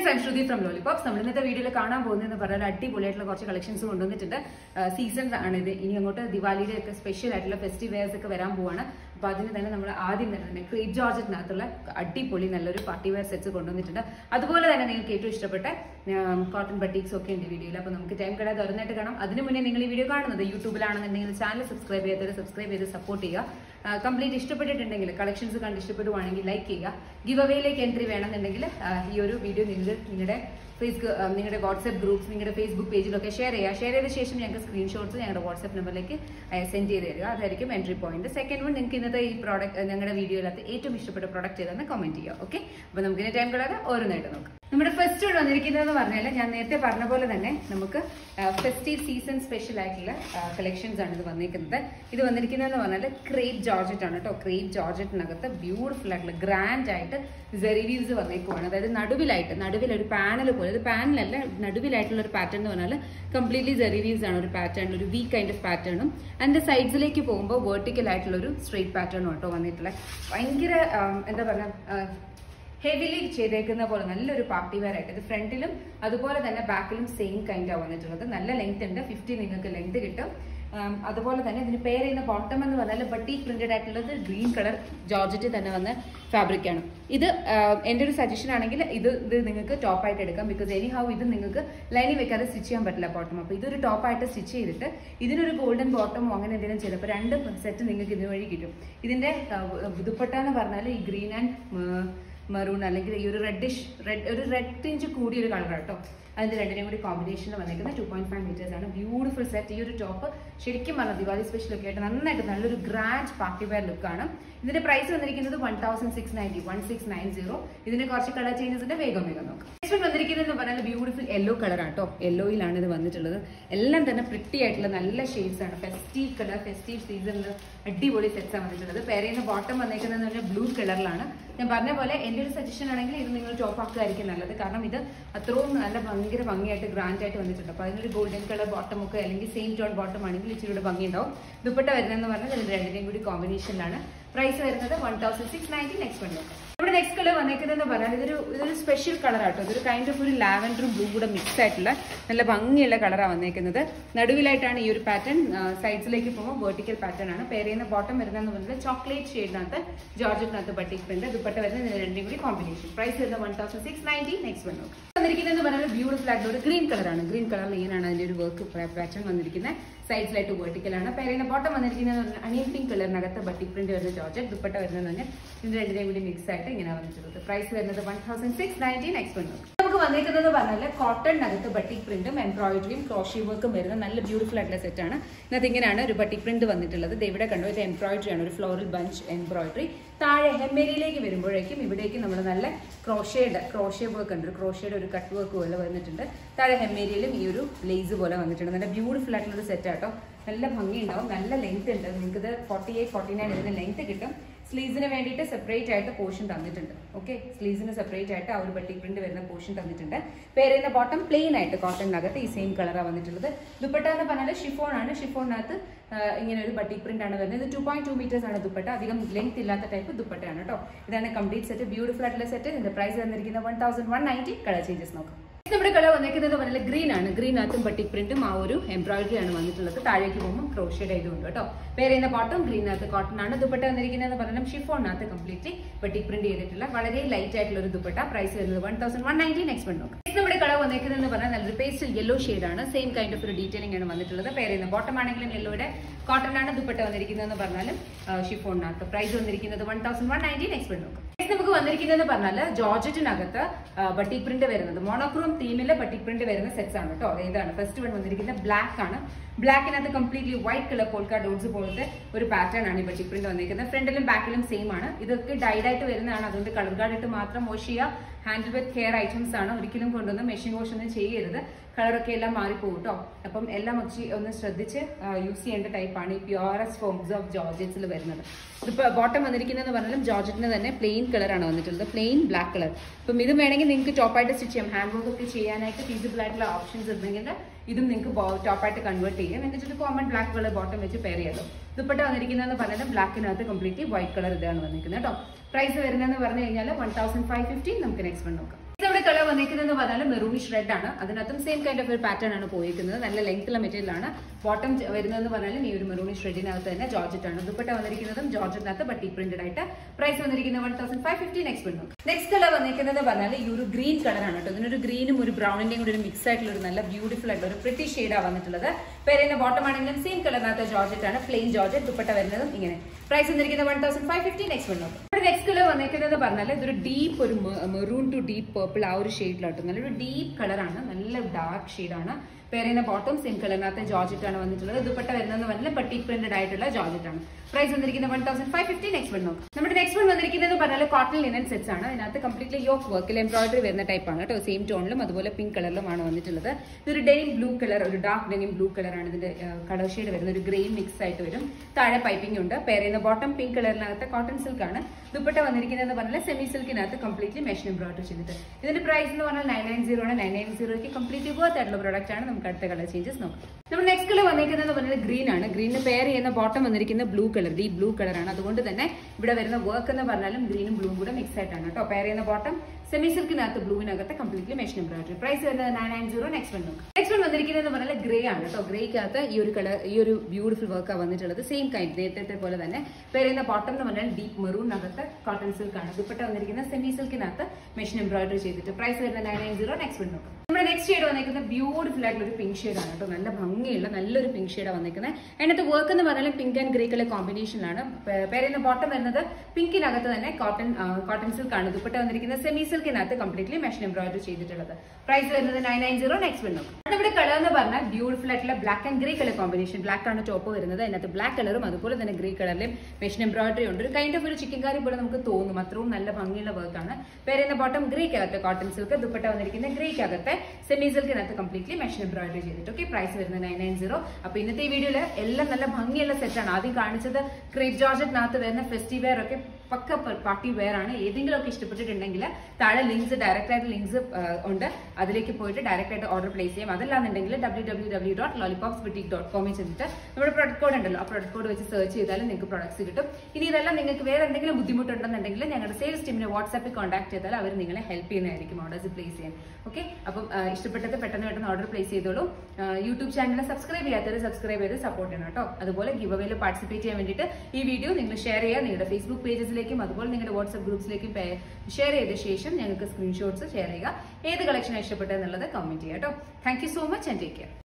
friends I'm Shruti from Lollipops നമ്മൾ ഇന്നത്തെ വീഡിയോയിൽ കാണാൻ പോകുന്നതെന്ന് പറഞ്ഞാൽ അടിപൊളിയായിട്ടുള്ള കുറച്ച് കളക്ഷൻസ് കൊണ്ടുവന്നിട്ടുണ്ട് സീസൺസ് ആണ് ഇത് ഇനി അങ്ങോട്ട് ദിവാലിയുടെ ഒക്കെ സ്പെഷ്യൽ ആയിട്ടുള്ള ഫെസ്റ്റിവെയർസ് ഒക്കെ വരാൻ പോവാണ് അപ്പൊ അതിന് തന്നെ നമ്മൾ ആദ്യം തന്നെ തന്നെ ക്രേറ്റ് ജോർജറ്റിനകത്തുള്ള അടിപൊളി നല്ലൊരു പാർട്ടി വെയർ സെറ്റ്സ് കൊണ്ടുവന്നിട്ടുണ്ട് അതുപോലെ തന്നെ നിങ്ങൾക്ക് ഏറ്റവും ഇഷ്ടപ്പെട്ട കോട്ടൺ ബട്ടീക്സ് ഒക്കെ ഉണ്ട് വീഡിയോയിൽ അപ്പൊ നമുക്ക് ടൈം കട തുറന്നിട്ട് കാണാം അതിന് മുന്നേ നിങ്ങൾ ഈ വീഡിയോ കാണുന്നത് യൂട്യൂബിലാണെന്നുണ്ടെങ്കിൽ ചാനൽ സബ്സ്ക്രൈബ് ചെയ്യാത്തവർ സബ്സ്ക്രൈബ് ചെയ്ത് സപ്പോർട്ട് ചെയ്യുക കംപ്ലീറ്റ് ഇഷ്ടപ്പെട്ടിട്ടുണ്ടെങ്കിൽ കളക്ഷൻസ് കണ്ട് ഇഷ്ടപ്പെടുവാണെങ്കിൽ ലൈക്ക് ചെയ്യുക ഗിവ് അവയിലേക്ക് എൻട്രി വേണമെന്നുണ്ടെങ്കിൽ ആ, ഈ ഒരു വീഡിയോ നിങ്ങൾ നിങ്ങളുടെ ഫേസ്ബുക്ക് നിങ്ങളുടെ വാട്സ്ആപ്പ് ഗ്രൂപ്പ്സ് നിങ്ങളുടെ ഫേസ്ബുക്ക് പേജിലൊക്കെ ഷെയർ ചെയ്യുക ഷെയർ ചെയ്ത ശേഷം ഞങ്ങൾക്ക് സ്ക്രീൻഷോട്ട്സ് ഞങ്ങളുടെ വാട്സ്ആപ്പ് നമ്പറിലേക്ക് സെൻഡ് ചെയ്ത് തരിക അതായിരിക്കും എൻട്രി പോയിന്റ് സെക്കൻഡ് വൺ നിങ്ങൾക്ക് ഇന്നത്തെ ഈ പ്രോഡക്റ്റ് ഞങ്ങളുടെ വീഡിയോയിലകത്ത് ഏറ്റവും ഇഷ്ടപ്പെട്ട പ്രോഡക്റ്റ് ഏതാണെന്ന് കമന്റ് ചെയ്യുക ഓക്കെ അപ്പോൾ നമുക്ക് ഇനി ടൈം കളയാതെ ഓരോന്നായിട്ട് നോക്കാം നമ്മുടെ ഫസ്റ്റ് വൺ വന്നിരിക്കുന്നതെന്ന് പറഞ്ഞാൽ ഞാൻ നേരത്തെ പറഞ്ഞ പോലെ തന്നെ നമുക്ക് ഫെസ്റ്റീവ് സീസൺ സ്പെഷ്യൽ ആയിട്ടുള്ള കളക്ഷൻസ് ആണ് ഇത് വന്നിരിക്കുന്നത് ഇത് വന്നിരിക്കുന്നതെന്ന് പറഞ്ഞാൽ ക്രേപ്പ് ജോർജറ്റ് ആണ് കേട്ടോ ക്രേപ്പ് ജോർജറ്റിനകത്ത് ബ്യൂട്ടിഫുൾ ആയിട്ടുള്ള ഗ്രാൻഡ് ആയിട്ട് റിവ്യൂസ് വന്നേക്കുവാണ് അതായത് നടുവിലായിട്ട് നടുവിൽ ഒരു പാനൽ പോലെ ഇത് പാനലല്ല നടുവിലായിട്ടുള്ള ഒരു പാറ്റേൺ എന്ന് പറഞ്ഞാൽ കംപ്ലീറ്റ്ലി റിവ്യൂസ് ആണ് ഒരു പാറ്റേൺ ഒരു വീ കൈൻഡ് ഓഫ് പാറ്റേണും അതിന്റെ സൈഡ്സിലേക്ക് പോകുമ്പോൾ വേർട്ടിക്കൽ ആയിട്ടുള്ള ഒരു സ്ട്രെയിറ്റ് പാറ്റേണും കേട്ടോ വന്നിട്ടുള്ള ഭയങ്കര ആം, എന്താ പറയുക ഹെവിലി ചെയ്തേക്കുന്ന പോലെ നല്ലൊരു പാർട്ടി വെയർ ആയിട്ട് ഇത് ഫ്രണ്ടിലും അതുപോലെ തന്നെ ബാക്കിലും സെയിം കൈൻഡാണ് വന്നിട്ടുള്ളത് നല്ല ലെങ്ത് ഉണ്ട് ഫിഫ്റ്റി നിങ്ങൾക്ക് ലെങ്ത് കിട്ടും ആം, അതുപോലെ തന്നെ ഇതിന് പേര് ചെയ്യുന്ന ബോട്ടം എന്ന് പറഞ്ഞാൽ ബട്ടി പ്രിന്റഡ് ആയിട്ടുള്ളത് ഗ്രീൻ കളർ ജോർജറ്റ് തന്നെ വന്ന ഫാബ്രിക് ആണ് ഇത് ആം, എൻ്റെ ഒരു സജഷൻ ആണെങ്കിൽ ഇത് ഇത് നിങ്ങൾക്ക് ടോപ്പ് ആയിട്ട് എടുക്കാം ബിക്കോസ് എനി ഹൗ ഇത് നിങ്ങൾക്ക് ലൈനിൽ വെക്കാതെ സ്റ്റിച്ച് ചെയ്യാൻ പറ്റില്ല ബോട്ടം അപ്പോൾ ഇതൊരു ടോപ്പ് ആയിട്ട് സ്റ്റിച്ച് ചെയ്തിട്ട് ഇതിനൊരു ഗോൾഡൻ ബോട്ടമോ അങ്ങനെ എന്തെങ്കിലും ചെയ്തപ്പോൾ രണ്ട് സെറ്റ് നിങ്ങൾക്ക് ഇതിന് വഴി കിട്ടും ഇതിന്റെ ആ, ദുപ്പട്ട എന്ന് പറഞ്ഞാൽ ഈ ഗ്രീൻ ആൻഡ് മെറൂൺ അല്ലെങ്കിൽ ഈ ഒരു റെഡിഷ് റെഡ് ഒരു റെഡ് തിഞ്ച് കൂടിയ ഒരു കളർ കേട്ടോ അതിന്റെ രണ്ടിനെയും കൂടി കോമ്പിനേഷനിൽ വന്നിരിക്കുന്ന ടു പോയിന്റ് ഫൈവ് മീറ്റേഴ്സ് ആണ് ബ്യൂട്ടിഫുൾ സെറ്റ് ഈ ഒരു ടോപ്പ് ശരിക്കും പറഞ്ഞാൽ ദിവാലി സ്പെഷ്യൽ ഒക്കെ ആയിട്ട് നന്നായിട്ട് നല്ലൊരു ഗ്രാൻഡ് പാർട്ടി വെയർ ലുക്കാണ് ഇതിന്റെ പ്രൈസ് വന്നിരിക്കുന്നത് one thousand six ninety one six nine zero ഇതിന് കുറച്ച് കളർ ചേഞ്ചസിന്റെ വേഗം വേഗം നോക്കാം നെക്സ്റ്റ് വന്നിരിക്കുന്നത് എന്ന് പറഞ്ഞാൽ ബ്യൂട്ടിഫുൾ യെല്ലോ കളർ ആട്ടോ യെല്ലോയിലാണ് ഇത് വന്നിട്ടുള്ളത് എല്ലാം തന്നെ പ്രിട്ടി ആയിട്ടുള്ള നല്ല ഷെയ്ഡ്സ് ആണ് ഫെസ്റ്റീവ് കളർ ഫെസ്റ്റീവ് സീസണിൽ അടിപൊളി സെറ്റ്സ് ആണ് വന്നിട്ടുള്ളത് പേരെന്ന് ബോട്ടം വന്നേക്കുന്നത് പറഞ്ഞാൽ ബ്ലൂ കളറിലാണ് ഞാൻ പറഞ്ഞ പോലെ എൻ്റെ ഒരു സജഷൻ ആണെങ്കിൽ ഇത് നിങ്ങൾ ടോപ്പ് ആക്കുകയായിരിക്കും നല്ലത് കാരണം ഇത് അത്രയും നല്ല ഭയങ്കര ഭംഗിയായിട്ട് ഗ്രാൻഡ് ആയിട്ട് വന്നിട്ടുണ്ട് അപ്പോൾ അതിനൊരു ഗോൾഡൻ കളർ ബോട്ടം ഒക്കെ അല്ലെങ്കിൽ സെയിം ടോൺ ബോട്ടം ആണെങ്കിൽ ഇച്ചിരി കൂടെ ഭംഗിയുണ്ടാവും ദുപ്പട്ട വരുന്നതെന്ന് പറഞ്ഞാൽ ഇതിന്റെ രണ്ടിന്റെയും കൂടി കോമ്പിനേഷനിലാണ് പ്രൈസ് വരുന്നത് one thousand six ninety next one നമ്മുടെ നെക്സ്റ്റ് കളർ വന്നേക്കുന്നതെന്ന് പറഞ്ഞാൽ ഇതൊരു ഇതൊരു സ്പെഷ്യൽ കളർ ആട്ടോ ഇതൊരു കൈൻഡ് ഓഫ് ഒരു ലാവൻഡറും ബ്ലൂ കൂടെ മിക്സ് ആയിട്ടുള്ള നല്ല ഭംഗിയുള്ള കളറാണ് വന്നേക്കുന്നത് നടുവിലായിട്ടാണ് ഈ ഒരു പാറ്റേൺ സൈഡ്സിലേക്ക് പോകുമ്പോൾ വെർട്ടിക്കൽ പാറ്റേൺ ആണ് പേരെയുന്ന ബോട്ടം വരുന്നതെന്ന് പറഞ്ഞാൽ ചോക്ലേറ്റ് ഷെയ്ഡിനകത്ത് ജോർജറ്റിനകത്ത് ബട്ടിക് പ്രിന്റ് ദുപ്പട്ട വരുന്നത് ഇതിന് രണ്ടും കൂടി കോമ്പിനേഷൻ പ്രൈസ് വരുന്നത് one thousand six ninety next one നോക്കാം വന്നിരിക്കുന്നത് പറഞ്ഞാൽ ബ്യൂട്ടിഫുൾ ആയിട്ടുള്ള ഒരു ഗ്രീൻ കളറാണ് ഗ്രീൻ കളറിൽ ഇങ്ങനെയാണ് അതിന്റെ ഒരു വർക്ക് പാറ്റേൺ വന്നിരിക്കുന്നത് സൈഡ്സിലായിട്ട് വെർട്ടിക്കൽ ആണ് പേരെയുന്ന ബോട്ടം വന്നിരിക്കുന്നത് അണിയൻ പിങ്ക് കളറിനകത്ത് ബട്ടിക് പ്രിന്റ് വരുന്ന ജോർജറ്റ് ദുപ്പട്ട വരുന്നത് തന്നെ ഇതിന്റെ രണ്ടിനെയും കൂടി മിക്സ് ആയിട്ട് ഇങ്ങനെ വന്നിട്ടുള്ളത് പ്രൈസ് വരുന്നത് one thousand six ninety next one നമുക്ക് വന്നിരിക്കുന്നത് പറഞ്ഞാൽ കോട്ടണിനകത്ത് ബട്ടിക് പ്രിന്റും എംബ്രോയിഡറിയും ക്രോഷി വർക്കും വരുന്ന നല്ല ബ്യൂട്ടിഫുൾ ആയിട്ടുള്ള സെറ്റാണ് ഇതിനകത്ത് ഇങ്ങനെയാണ് ഒരു ബട്ടിക് പ്രിന്റ് വന്നിട്ടുള്ളത് ഇത് ഇവിടെ കണ്ടു ഇത് എംബ്രോയിഡറി ആണ് ഒരു ഫ്ലോറൽ ബഞ്ച് എംബ്രോയിഡറി താഴെ ഹെമ്മേരിയിലേക്ക് വരുമ്പോഴേക്കും ഇവിടേക്ക് നമ്മൾ നല്ല ക്രോഷയുടെ ക്രോഷ്യ വർക്ക് ഉണ്ട് ഒരു ക്രോഷയുടെ ഒരു കട്ട് വർക്ക് പോലെ വന്നിട്ടുണ്ട് താഴെ ഹെമ്മേരിയിലും ഈ ഒരു ലേസ് പോലെ വന്നിട്ടുണ്ട് നല്ല ബ്യൂട്ടിഫുൾ ആയിട്ടുള്ള ഒരു സെറ്റ് ആട്ടോ നല്ല ഭംഗി ഉണ്ടാവും നല്ല ലെങ്ത് ഉണ്ട് നിങ്ങൾക്ക് ഇത് ഫോർട്ടി എയ്റ്റ് ഫോർട്ടി നയൻ ഇതിന്റെ ലെങ്ത് കിട്ടും സ്ലീവ്സിന് വേണ്ടിയിട്ട് സെപ്പറേറ്റ് ആയിട്ട് പോർഷൻ തന്നിട്ടുണ്ട് ഓക്കെ സ്ലീവ്സിന് സെപ്പറേറ്റ് ആയിട്ട് ആ ഒരു ബട്ടി പ്രിന്റ് വരുന്ന പോർഷൻ തന്നിട്ടുണ്ട് പേരുന്ന ബോട്ടം പ്ലെയിൻ ആയിട്ട് കോട്ടണിനകത്ത് ഈ സെയിം കളറാണ് വന്നിട്ടുള്ളത് ദുപ്പട്ട എന്ന് പറഞ്ഞാൽ ഷിഫോൺ ആണ് ഷിഫോണിനകത്ത് ഇങ്ങനെ ഒരു ബട്ടി പ്രിന്റ് ആണ് വരുന്നത് ഇത് ടു പോയിന്റ് ടു മീറ്റേഴ്സ് ആണ് ദുപ്പട്ട അധികം ലെങ്ത് ഇല്ലാത്ത ടൈപ്പ് ദുപ്പട്ടയാണ് കേട്ടോ ഇതാണ് കംപ്ലീറ്റ് സെറ്റ് ബ്യൂട്ടിഫുൾ ആയിട്ടുള്ള സെറ്റ് ഇതിന്റെ പ്രൈസ് വന്നിരിക്കുന്നത് one thousand one ninety colour changes നോക്കാം ഇത് നമ്മുടെ കളർ വന്നിരിക്കുന്നത് പറഞ്ഞാൽ ഗ്രീൻ ആണ് ഗ്രീനകത്തും ബട്ടിക് പ്രിന്റും ആ ഒരു എംബ്രോയിഡറി ആണ് വന്നിട്ടുള്ളത് താഴേക്ക് പോകുമ്പോൾ ക്രോഷ്യയുടെ ഇതുണ്ട് കേട്ടോ പേരുന്ന ബോട്ടം ഗ്രീനകത്ത് കോട്ടൺ ആണ് ദുപ്പട്ട വന്നിരിക്കുന്നത് പറഞ്ഞാൽ ഷിഫോണിനകത്ത് കംപ്ലീറ്റ്ലി ബട്ടിക് പ്രിന്റ് ചെയ്തിട്ടുള്ള വളരെ ലൈറ്റ് ആയിട്ടുള്ള ഒരു ദുപ്പട്ട പ്രൈസ് വരുന്നത് one thousand one ninety next one നോക്കാം ഇത് നമ്മുടെ കളർ വന്നിരിക്കുന്നത് പറഞ്ഞാൽ നല്ലൊരു പേസ്റ്റൽ യെല്ലോ ആണ് സെയിം കൈൻഡ് ഓഫ് ഒരു ഡീറ്റെയിലിംഗ് ആണ് വന്നിട്ടുള്ളത് പേരുന്ന ബോട്ടം ആണെങ്കിലും യെല്ലോയുടെ കോട്ടൺ ആണ് ദുപ്പട്ട വന്നിരിക്കുന്നതെന്ന് പറഞ്ഞാലും ഷിഫോണിനകത്ത് പ്രൈസ് വന്നിരിക്കുന്നത് one thousand one ninety next one നോക്കാം Next നമുക്ക് വന്നിരിക്കുന്നത് പറഞ്ഞാൽ ജോർജറ്റിനകത്ത് ബട്ടിക് പ്രിന്റ് വരുന്നത് മോണോക്രോം തീമിലെ ബട്ടിക് പ്രിന്റ് വരുന്ന സെറ്റ്സ് ആണ് കേട്ടോ ഇതാണ് ഫസ്റ്റ് വൺ വന്നിരിക്കുന്നത് ബ്ലാക്ക് ആണ് ബ്ലാക്കിനകത്ത് completely white colour polka dots പോലത്തെ ഒരു പാറ്റേൺ ആണ് ഈ ബട്ടിക് പ്രിന്റ് വന്നിരിക്കുന്നത് ഫ്രണ്ടിലും ബാക്കിലും സെയിം ആണ് ഇതൊക്കെ ഡൈഡ് ആയിട്ട് വരുന്നതാണ് അതുകൊണ്ട് കളർ ഗാർഡ് ഇട്ട് മാത്രം വാഷ് ചെയ്യുക ഹാൻഡിൽ വിത്ത് കെയർ ഐറ്റംസ് ആണ് ഒരിക്കലും കൊണ്ടുവന്ന് മെഷീൻ വാഷ് ഒന്നും ചെയ്യരുത് കളറൊക്കെ എല്ലാം മാറിപ്പോകും കേട്ടോ അപ്പം എല്ലാം ഒച്ചി ഒന്ന് ശ്രദ്ധിച്ച് യൂസ് ചെയ്യേണ്ട ടൈപ്പാണ് ഈ പ്യുവറസ്റ്റ് ഫോംസ് ഓഫ് ജോർജറ്റ്സിൽ വരുന്നത് ഇതിപ്പോൾ ബോട്ടം വന്നിരിക്കുന്നതെന്ന് പറഞ്ഞാലും ജോർജറ്റിന് തന്നെ പ്ലെയിൻ കളറാണ് വന്നിട്ടുള്ളത് പ്ലെയിൻ ബ്ലാക്ക് കളർ അപ്പം ഇതും വേണമെങ്കിൽ നിങ്ങൾക്ക് ടോപ്പായിട്ട് സ്റ്റിച്ച് ചെയ്യാം ഹാൻഡ് വർക്ക് ഒക്കെ ചെയ്യാനായിട്ട് ഫീസിബിൾ ആയിട്ടുള്ള ഓപ്ഷൻസ് ഉണ്ടെങ്കിൽ ഇതും നിങ്ങൾക്ക് ടോപ്പായിട്ട് കൺവേർട്ട് ചെയ്യാം എന്നിട്ട് കോമൺ ബ്ലാക്ക് കളർ ബോട്ടം വെച്ച് പെയർ ചെയ്യാമല്ലോ ദുപ്പട്ട വന്നിരിക്കുന്നതെന്ന് പറഞ്ഞാൽ ബ്ലാക്കിനകത്ത് കംപ്ലീറ്റ്ലി വൈറ്റ് കളർ ഇതാണ് വന്നിരിക്കുന്നത് കേട്ടോ പ്രൈസ് വരുന്നതെന്ന് പറഞ്ഞു കഴിഞ്ഞാൽ വൺ തൗസൻഡ് ഫൈവ് ഫിഫ്റ്റി നമുക്ക് നെക്സ്റ്റ് വൺ നോക്കാം ഇവിടെ കളർ വന്നിരിക്കുന്നത് പറഞ്ഞാൽ മെറൂണിഷ് റെഡ് ആണ് അതിനകത്തും സെയിം കൈൻഡ് ഓഫ് ഒരു പാറ്റേൺ ആണ് പോയിരിക്കുന്നത് നല്ല ലെങ്ത്തുള്ള മെറ്റീരിയൽ ആണ് ബോട്ടം വരുന്നതെന്ന് പറഞ്ഞാലും ഈ ഒരു മെറൂണിഷ് റെഡിനകത്ത് തന്നെ ജോർജറ്റ് ആണ് ദുപ്പട്ട വന്നിരിക്കുന്നതും ജോർജറ്റിനകത്ത് ബട്ടി പ്രിന്റഡ് ആയിട്ട് പ്രൈസ് വന്നിരിക്കുന്നത് one thousand five fifty next വന്നു നെക്സ്റ്റ് കളർ വന്നിരിക്കുന്നത് പറഞ്ഞാൽ ഈ ഒരു ഗ്രീൻ കളർ ആണ് കേട്ടോ ഇതിനൊരു ഗ്രീനും ഒരു ബ്രൗണിന്റെയും കൂടി ഒരു മിക്സ് ആയിട്ടുള്ള ഒരു നല്ല ബ്യൂട്ടിഫുൾ ആയിട്ടുള്ള ഒരു പ്രിറ്റി ഷെയ്ഡാണ് വന്നിട്ടുള്ളത് പേരിന്റെ ബോട്ടം ആണെങ്കിലും സെയിം കളറിനകത്ത് ജോർജറ്റ് ആണ് പ്ലെയിൻ ജോർജറ്റ് ദുപ്പട്ട വരുന്നതും ഇങ്ങനെ പ്രൈസ് വന്നിരിക്കുന്നത് one thousand five fifty next വന്നു ഇവിടെ നെക്സ്റ്റ് കളർ വന്നിരിക്കുന്നത് പറഞ്ഞാൽ ഇതൊരു ഡീപ്പ് ഒരു മെറൂൺ ടു ഡീപ്പ് പേർപ്പിൾ ആ ഒരു ഷെയ്ഡിലോട്ട് നല്ലൊരു ഡീപ്പ് കളറാണ് നല്ല ഡാർക്ക് ഷെയ്ഡാണ് പേരിന്റെ ബോട്ടം സെയിം കളറിനകത്ത് ജോർജറ്റ് ആണ് വന്നിട്ടുള്ളത് ദുപ്പട്ട വരുന്നത് പറഞ്ഞാൽ പട്ടി പ്രിന്റഡ് ആയിട്ടുള്ള ജോർജറ്റ് ആണ് പ്രൈസ് വന്നിരിക്കുന്നത് one thousand five fifty next one നോക്കാം നമ്മുടെ നെക്സ്റ്റ് വൺ വന്നിരിക്കുന്നത് പറഞ്ഞാൽ കോട്ടൺ ലിനൻ സെറ്റ്സ് ആണ് അതിനകത്ത് കംപ്ലീറ്റ്ലി യോക്ക് വർക്കിൽ എംബ്രോയിഡറി വരുന്ന ടൈപ്പ് ആണ് കേട്ടോ സെയിം ടോണിലും അതുപോലെ പിങ്ക് കളറിലുമാണ് വന്നിട്ടുള്ളത് ഇതൊരു ഡെനിം ബ്ലൂ കളർ ഒരു ഡാർക്ക് ഡെനിം ബ്ലൂ കളറാണ് ഇതിന്റെ കളർ ഷെയ്ഡ് വരുന്നത് ഒരു ഗ്രെയിൻ മിക്സ് ആയിട്ട് വരും താഴെ പൈപ്പിംഗ് ഉണ്ട് പേരുന്ന ബോട്ടം പിങ്ക് കളറിനകത്ത് കോട്ടൺ സിൽക്ക് ആണ് ദുപ്പട്ട വന്നിരിക്കുന്നത് പറഞ്ഞാൽ സെമി സിൽക്കിനകത്ത് കംപ്ലീറ്റ്ലി മെഷീൻ എംബ്രോയിഡറി ചെയ്തിട്ട് ഇതിന്റെ പ്രൈസ് എന്ന് പറഞ്ഞാൽ നയൻ നയൻ സീറോ ആണ് നയൻ നയൻ സീറോയ്ക്ക് കംപ്ലീറ്റ്ലി വർത്ത് ആയിട്ടുള്ള പ്രോഡക്റ്റ് ആണ് നമുക്ക് അടുത്ത കളർ ചേഞ്ചസ് നോക്കാം നമ്മൾ നെക്സ്റ്റ് കളർ വന്നിരിക്കുന്നത് പറഞ്ഞാൽ ഗ്രീൻ ആണ് ഗ്രീനിന് പെയർ ചെയ്യുന്ന ബോട്ടം വന്നിരിക്കുന്ന ബ്ലൂ കളർ ഡീപ് ബ്ലൂ കളറാണ് അതുകൊണ്ട് തന്നെ ഇവിടെ വരുന്ന വർക്ക് എന്ന് പറഞ്ഞാലും ഗ്രീനും ബ്ലൂവും കൂടെ മിക്സ് ആയിട്ടാണ് കേട്ടോ പെയർ ചെയ്യുന്ന ബോട്ടം സെമി സിൽക്കിനകത്ത് ബ്ലൂവിനകത്ത് കംപ്ലീറ്റ്ലി മെഷീൻ എംബ്രോയിഡറി പ്രൈസ് വരുന്നത് nine nine zero next one നോക്കാം നെക്സ്റ്റ് വൺ വന്നിരിക്കുന്നത് പറഞ്ഞാൽ ഗ്രേ ആണ് കേട്ടോ ഗ്രേക്കകത്ത് ഈ ഒരു കളർ ഈ ഒരു ബ്യൂട്ടിഫുൾ വർക്കാണ് വന്നിട്ടുള്ളത് സെയിം കൈൻഡ് നേരത്തെ പോലെ തന്നെ പെയർ ചെയ്യുന്ന ബോട്ടം എന്ന് പറഞ്ഞാൽ ഡീപ്പ് മെറൂണിനകത്ത് കോട്ടൺ സിൽക്ക് ആണ് ദുപ്പട്ട വന്നിരിക്കുന്ന സെമി സിൽക്കിനകത്ത് മെഷീൻ എംബ്രോയിഡറി ചെയ്തിട്ട് പ്രൈസ് വരുന്നത് nine nine zero next one നോക്കാം നമ്മുടെ നെക്സ്റ്റ് ഷെയ്ഡ് വന്നിരിക്കുന്നത് ബ്യൂട്ടിഫുൾ ആയിട്ടുള്ള ഒരു പിങ്ക് ഷെയ്ഡ് ആണ് കേട്ടോ നല്ല ഭംഗിയുള്ള നല്ലൊരു പിങ്ക് ഷെയ്ഡാണ് വന്നിരിക്കുന്നത് അതിനകത്ത് വർക്ക് എന്ന് പറഞ്ഞാൽ പിങ്ക് ആൻഡ് ഗ്രേ കളർ കോമ്പിനേഷനിലാണ് പേരുന്ന ബോട്ടം വരുന്നത് പിങ്കിനകത്ത് തന്നെ കോട്ടൺ കോട്ടൺ സിൽക്ക് ആണ് ദുപ്പട്ട വന്നിരിക്കുന്നത് സെമി സിൽക്കിനകത്ത് കംപ്ലീറ്റ്ലി മെഷീൻ എംബ്രോയിഡറി ചെയ്തിട്ടുള്ളത് പ്രൈസ് വരുന്നത് nine nine zero next one നോക്കാം ഇവിടെ കളർ എന്ന് പറഞ്ഞാൽ ബ്യൂട്ടിഫുൾ ആയിട്ടുള്ള black and grey colour combination black ആണ് ടോപ്പ് വരുന്നത് അതിനകത്ത് ബ്ലാക്ക് കളറും അതുപോലെ തന്നെ ഗ്രേ കളറിലും മെഷീൻ എംബ്രോയിഡറി ഉണ്ട് ഒരു കൈൻഡ് ഓഫ് ഒരു ചിക്കൻ കറി പോലെ നമുക്ക് തോന്നും അത്രയും നല്ല ഭംഗിയുള്ള വർക്കാണ് പേരുന്ന ബോട്ടം ഗ്രേക്കകത്ത് കോട്ടൺ സിൽക്ക് ദുപ്പട്ട വന്നിരിക്കുന്ന ഗ്രേക്കകത്ത് സെമി സിൽക്കിനകത്ത് കംപ്ലീറ്റ്ലി മെഷീൻ എംബ്രോയിഡറി ചെയ്തിട്ട് ഓക്കെ പ്രൈസ് വരുന്നത് നയൻ നയൻ സീറോ അപ്പൊ ഇന്നത്തെ ഈ വീഡിയോയിൽ എല്ലാം നല്ല ഭംഗിയുള്ള സെറ്റാണ് ആദ്യം കാണിച്ചത് ക്രേപ്പ് ജോർജറ്റിനകത്ത് വരുന്ന ഫെസ്റ്റിവ് വെയർ ഒക്കെ പക്ക പാർട്ടി വെയർ ആണ് ഏതെങ്കിലും ഒക്കെ ഇഷ്ടപ്പെട്ടിട്ടുണ്ടെങ്കിൽ താഴെ ലിങ്ക്സ് ഡയറക്റ്റ് ആയിട്ട് ലിങ്ക്സ് ഉണ്ട് അതിലേക്ക് പോയിട്ട് ഡയറക്റ്റ് ആയിട്ട് ഓർഡർ പ്ലേസ് ചെയ്യാം അതല്ലാന്നുണ്ടെങ്കിൽ W W W dot Lollipops boutique dot കോമിൽ ചെന്നിട്ട് നമ്മുടെ പ്രൊഡക്റ്റ് കോഡ് ഉണ്ടല്ലോ ആ പ്രൊഡക്റ്റ് കോഡ് വെച്ച് സെർച്ച് ചെയ്താലും നിങ്ങൾക്ക് പ്രൊഡക്ട്സ് കിട്ടും ഇനി ഇതെല്ലാം നിങ്ങൾക്ക് വേറെ എന്തെങ്കിലും ബുദ്ധിമുട്ടുണ്ടെന്നുണ്ടെങ്കിൽ ഞങ്ങളുടെ സെയിൽസ് ടീമിനെ വാട്സാപ്പിൽ കോൺടാക്ട് ചെയ്താൽ അവർ നിങ്ങളെ ഹെൽപ്പ് ചെയ്യുന്നതായിരിക്കും ഓർഡേഴ്സ് പ്ലേസ് ചെയ്യാൻ ഓക്കെ അപ്പം ആ, ഇഷ്ടപ്പെട്ടത് പെട്ടെന്ന് പെട്ടെന്ന് ഓർഡർ പ്ലേസ് ചെയ്തോളൂ യൂട്യൂബ് ചാനൽ സബ്സ്ക്രൈബ് ചെയ്യാത്തവർ സബ്സ്ക്രൈബ് ചെയ്ത് സപ്പോർട്ട് ചെയ്യണം കേട്ടോ അതുപോലെ ഗിവ് അവയിൽ പാർട്ടിസിപ്പേറ്റ് ചെയ്യാൻ വേണ്ടിയിട്ട് ഈ വീഡിയോ നിങ്ങൾ ഷെയർ ചെയ്യുക നിങ്ങളുടെ ഫേസ്ബുക്ക് പേജസിലേക്കും അതുപോലെ നിങ്ങളുടെ വാട്സ്ആപ്പ് ഗ്രൂപ്പ്സിലേക്കും ഷെയർ ചെയ്ത ശേഷം ഞങ്ങൾക്ക് സ്ക്രീൻഷോട്ട്സ് ഷെയർ ചെയ്യുക ഏത് കളക്ഷൻ ഇഷ്ടപ്പെട്ടെന്നുള്ളത് കമന്റ് ചെയ്യുക കേട്ടോ thank you so much and take care